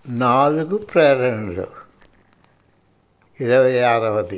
నాలుగు ప్రేరణలు ఇరవై ఆరవది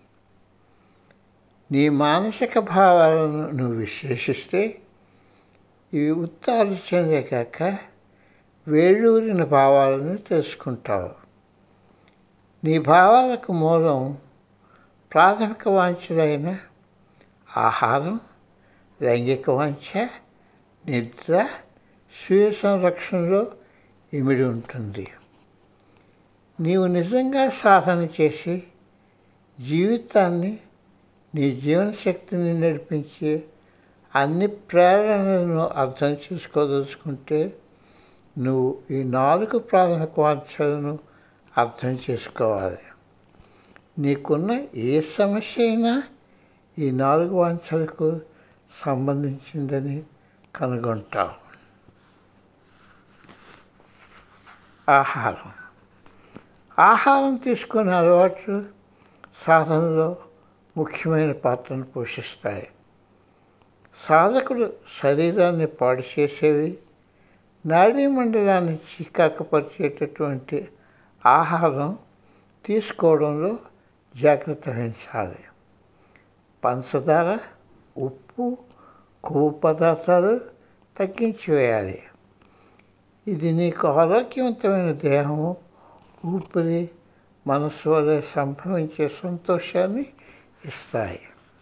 నీ మానసిక భావాలను నువ్వు విశ్లేషిస్తే ఇవి ఉత్త ఆలోచనలే కాక వేళ్ళూరిన భావాలను తెలుసుకుంటావు నీ భావాలకు మూలం ప్రాథమిక వాంఛలైన ఆహారం లైంగిక వాంఛ నిద్ర స్వీయ సంరక్షణలో ఇమిడి ఉంటుంది నీవు నిజంగా సాధన చేసి జీవితాన్ని నీ జీవన శక్తిని నడిపించే అన్ని ప్రేరణలను అర్థం చేసుకోదలుచుకుంటే నువ్వు ఈ నాలుగు ప్రాథమిక వాంఛలను అర్థం చేసుకోవాలి నీకున్న ఏ సమస్య అయినా ఈ నాలుగు వాంఛలకు సంబంధించిందని కనుగొంటావు ఆహారం ఆహారం తీసుకునే అలవాట్లు సాధనలో ముఖ్యమైన పాత్రను పోషిస్తాయి సాధకుడు శరీరాన్ని పాడు చేసేవి నాడీ మండలాన్ని చికాకుపరిచేటటువంటి ఆహారం తీసుకోవడంలో జాగ్రత్త వహించాలి పంచదార ఉప్పు కొవ్వు పదార్థాలు తగ్గించి వేయాలి ఇది నీకు ఆరోగ్యవంతమైన దేహము ఊపిరి మనసు వల్ల సంభవించే సంతోషాన్ని ఇస్తాయి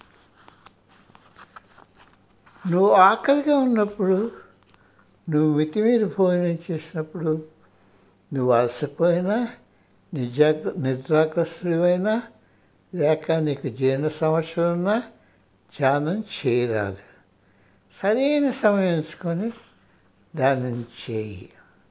నువ్వు ఆకలిగా ఉన్నప్పుడు నువ్వు మితిమీరి భోజనం చేసినప్పుడు నువ్వు అలసిపోయినా నిజాగ్ర నిద్రాగ్రస్తుడివైనా లేక నీకు జీర్ణ సమస్యలు ఉన్నా ధ్యానం చేయరాదు సరైన సమయం ఎంచుకొని దానిని చేయి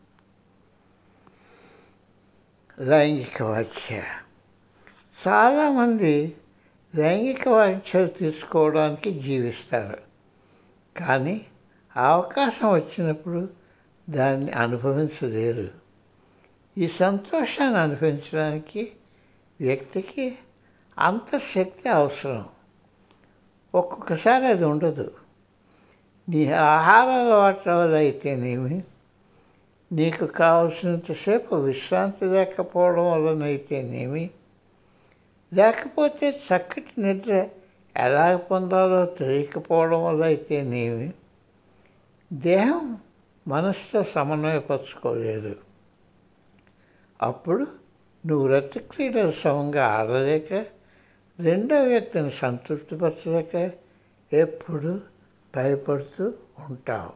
లైంగిక వాచ్య చాలామంది లైంగిక వాంఛలు తీసుకోవడానికి జీవిస్తారు కానీ అవకాశం వచ్చినప్పుడు దాన్ని అనుభవించలేరు ఈ సంతోషాన్ని అనుభవించడానికి వ్యక్తికి అంత శక్తి అవసరం ఒక్కొక్కసారి అది ఉండదు నీ ఆహార అలవాట్ల వల్ల అయితేనేమి నీకు కావలసినంతసేపు విశ్రాంతి లేకపోవడం వలనైతేనేమి లేకపోతే చక్కటి నిద్ర ఎలా పొందాలో తెలియకపోవడం వల్ల అయితేనేమి దేహం మనసుతో సమన్వయపరచుకోలేదు అప్పుడు నువ్వు రక్తక్రీడల సమంగా ఆడలేక రెండో వ్యక్తిని సంతృప్తిపరచలేక ఎప్పుడు భయపడుతూ ఉంటావు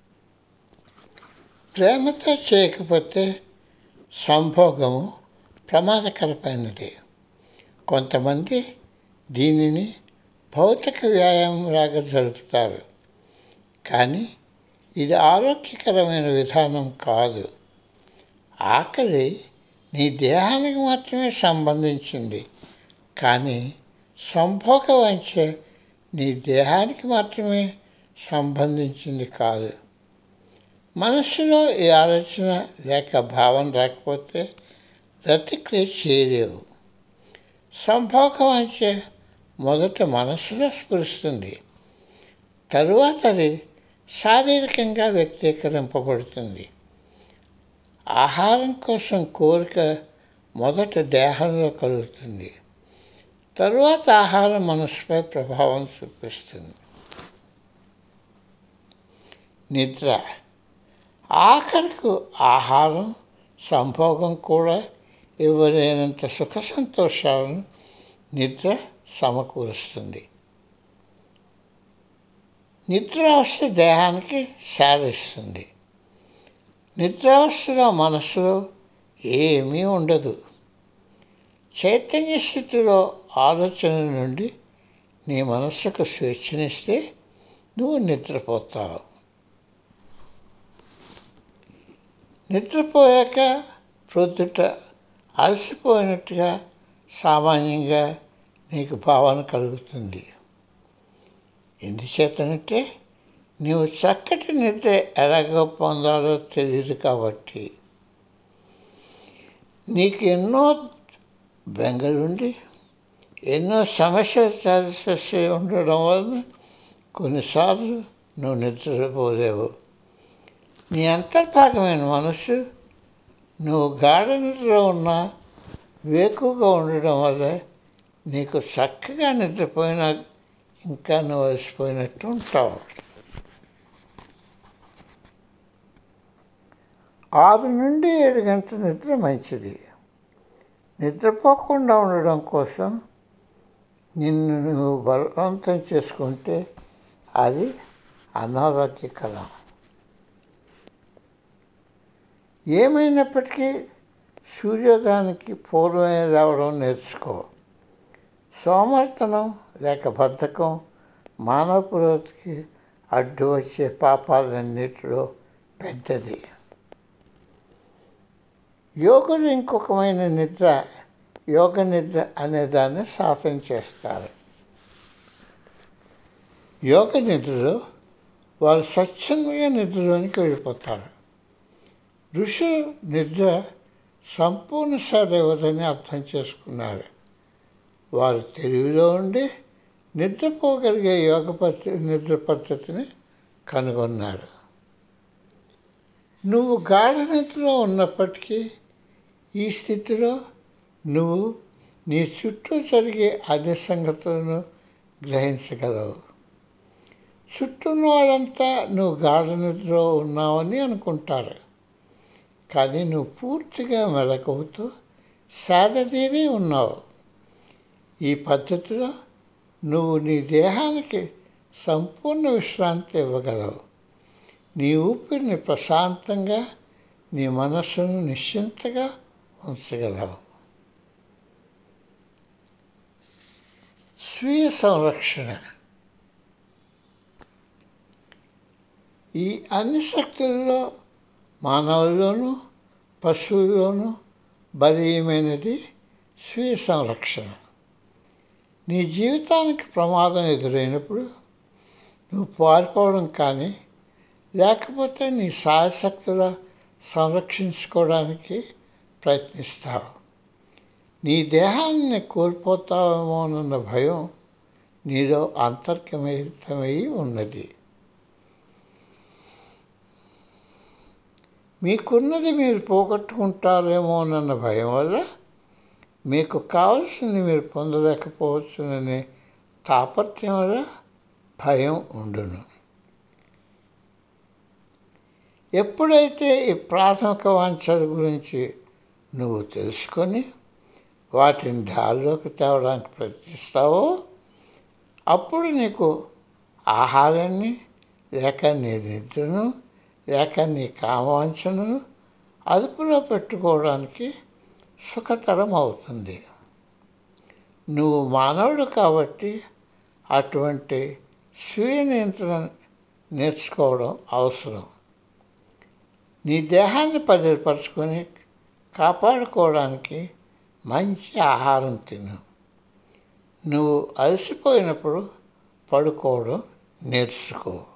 ప్రేమతో చేయకపోతే సంభోగము ప్రమాదకరమైనది కొంతమంది దీనిని భౌతిక వ్యాయామంలాగా జరుపుతారు కానీ ఇది ఆరోగ్యకరమైన విధానం కాదు ఆకలి నీ దేహానికి మాత్రమే సంబంధించింది కానీ సంభోగ వంచ నీ దేహానికి మాత్రమే సంబంధించింది కాదు మనస్సులో ఈ ఆలోచన లేక భావన రాకపోతే ప్రతిక్రియ చేయలేవు సంభోగం అంటే మొదట మనస్సులో స్ఫురిస్తుంది తరువాత అది శారీరకంగా వ్యక్తీకరింపబడుతుంది ఆహారం కోసం కోరిక మొదట దేహంలో కలుగుతుంది తరువాత ఆహారం మనసుపై ప్రభావం చూపిస్తుంది నిద్ర ఆఖరికి ఆహారం సంభోగం కూడా ఇవ్వలేనంత సుఖ సంతోషాలను నిద్ర సమకూరుస్తుంది నిద్రావస్థ దేహానికి సాధిస్తుంది నిద్రావస్థలో మనసులో ఏమీ ఉండదు చైతన్య స్థితిలో ఆలోచన నుండి నీ మనస్సుకు స్వేచ్ఛనిస్తే నువ్వు నిద్రపోతావు నిద్రపోయాక ప్రొద్దుట అలసిపోయినట్టుగా సామాన్యంగా నీకు భావన కలుగుతుంది ఎందుచేతనంటే నీవు చక్కటి నిద్ర ఎలాగ పొందాలో తెలియదు కాబట్టి నీకు ఎన్నో బెంగలుండి ఎన్నో సమస్యలు తలసి ఉండడం వలన కొన్నిసార్లు నువ్వు నిద్రపోలేవు నీ అంతర్భాగమైన మనసు నువ్వు గాఢ నిద్రలో ఉన్నా వేకుగా ఉండడం వల్ల నీకు చక్కగా నిద్రపోయినా ఇంకా నువ్వు అలసిపోయినట్టు ఉంటావు ఆరు నుండి ఏడు గంటల నిద్ర మంచిది నిద్రపోకుండా ఉండడం కోసం నిన్ను నువ్వు బలవంతం చేసుకుంటే అది అనారోగ్యకరం ఏమైనప్పటికీ సూర్యోదయానికి పూర్వమే రావడం నేర్చుకో సోమర్తనం లేక బద్ధకం మానవ పురోగతికి అడ్డు వచ్చే పాపాలన్నిటిలో పెద్దది యోగులు ఇంకొకమైన నిద్ర యోగ నిద్ర అనే దాన్ని సాధన చేస్తారు యోగ నిద్రలో వారు స్వచ్ఛందంగా నిద్రలోనికి వెళ్ళిపోతారు ఋషి నిద్ర సంపూర్ణ సదవదని అర్థం చేసుకున్నారు వారు తెలివిలో ఉండి నిద్రపోగలిగే యోగ పద్ధతి నిద్ర పద్ధతిని కనుగొన్నారు నువ్వు గాఢ నిద్రలో ఉన్నప్పటికీ ఈ స్థితిలో నువ్వు నీ చుట్టూ జరిగే అన్ని సంగతులను గ్రహించగలవు చుట్టూ ఉన్న వాళ్ళంతా నువ్వు గాఢ నిద్రలో ఉన్నావని అనుకుంటారు కానీ నువ్వు పూర్తిగా మెలకువతో సాధతీరి ఉన్నావు ఈ పద్ధతిలో నువ్వు నీ దేహానికి సంపూర్ణ విశ్రాంతి ఇవ్వగలవు నీ ఊపిరిని ప్రశాంతంగా నీ మనస్సును నిశ్చింతగా ఉంచగలవు స్వీయ సంరక్షణ ఈ అన్ని శక్తుల్లో మానవుల్లోనూ పశువుల్లోనూ బలీయమైనది స్వీయ సంరక్షణ నీ జీవితానికి ప్రమాదం ఎదురైనప్పుడు నువ్వు పారిపోవడం కానీ లేకపోతే నీ సాయశక్తుల సంరక్షించుకోవడానికి ప్రయత్నిస్తావు నీ దేహాన్ని కోల్పోతావేమోనన్న భయం నీలో అంతర్గమితమై ఉన్నది మీకున్నది మీరు పోగొట్టుకుంటారేమోనన్న భయం వల్ల మీకు కావాల్సింది మీరు పొందలేకపోవచ్చుననే తాపత్యం వల్ల భయం ఉండును ఎప్పుడైతే ఈ ప్రాథమిక వాంఛల గురించి నువ్వు తెలుసుకొని వాటిని దారిలోకి తేవడానికి ప్రయత్నిస్తావో అప్పుడు నీకు ఆహారాన్ని లేక నీ నిద్రను లేక నీ కామవాంఛను అదుపులో పెట్టుకోవడానికి సుఖతరం అవుతుంది నువ్వు మానవుడు కాబట్టి అటువంటి స్వీయ నియంత్రణ నేర్చుకోవడం అవసరం నీ దేహాన్ని పదిలపరుచుకొని కాపాడుకోవడానికి మంచి ఆహారం తిను నువ్వు అలసిపోయినప్పుడు పడుకోవడం నేర్చుకో